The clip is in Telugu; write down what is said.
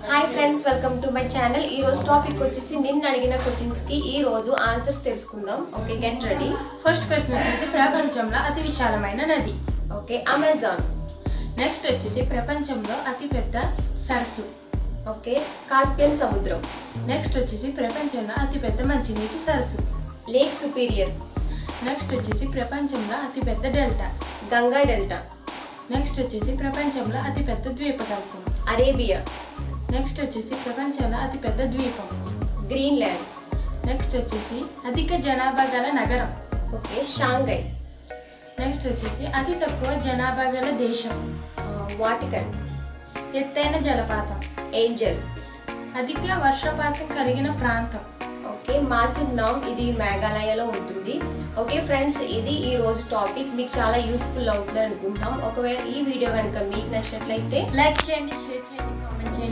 hi friends welcome to my channel ఈ రోజు టాపిక్ వచ్చేసి నిన్న అడిగిన క్వశ్చన్స్ కి ఈ రోజు ఆన్సర్స్ తెలుసుకుందాం okay get ready first question వచ్చేసి ప్రపంచంలో అతి విశాలమైన నది ఓకే అమెజాన్ నెక్స్ట్ వచ్చేసి ప్రపంచంలో అతి పెద్ద సరస్సు ఓకే కాస్పియన్ సముద్రం నెక్స్ట్ వచ్చేసి ప్రపంచంలో అతి పెద్ద మంచినీటి సరస్సు లేక్ సుపీరియర్ నెక్స్ట్ వచ్చేసి ప్రపంచంలో అతి పెద్ద డెల్టా గంగా డెల్టా నెక్స్ట్ వచ్చేసి ప్రపంచంలో అతి పెద్ద ద్వీపకల్పం అరేబియా నెక్స్ట్ వచ్చేసి ప్రపంచంలో అతి పెద్ద ద్వీపం గ్రీన్లాండ్ నెక్స్ట్ వచ్చేసి అధిక జనాభా గల నగరం ఓకే షాంఘై నెక్స్ట్ వచ్చేసి అతి తక్కువ జనాభా గల దేశం వాటికన్ ఎత్తైన జలపాతం ఏంజల్ అధిక వర్షపాతం కలిగిన ప్రాంతం ఓకే మాసివ్ నామ్ ఇది మేఘాలయలో ఉంటుంది ఓకే ఫ్రెండ్స్ ఇది ఈ రోజు టాపిక్ మీకు చాలా యూస్ఫుల్ అవుతుంది అనుకుంటాం ఒకవేళ ఈ వీడియో కనుక మీకు నచ్చినట్లయితే లైక్ చేయండి షేర్ చేయండి కామెంట్ చేయండి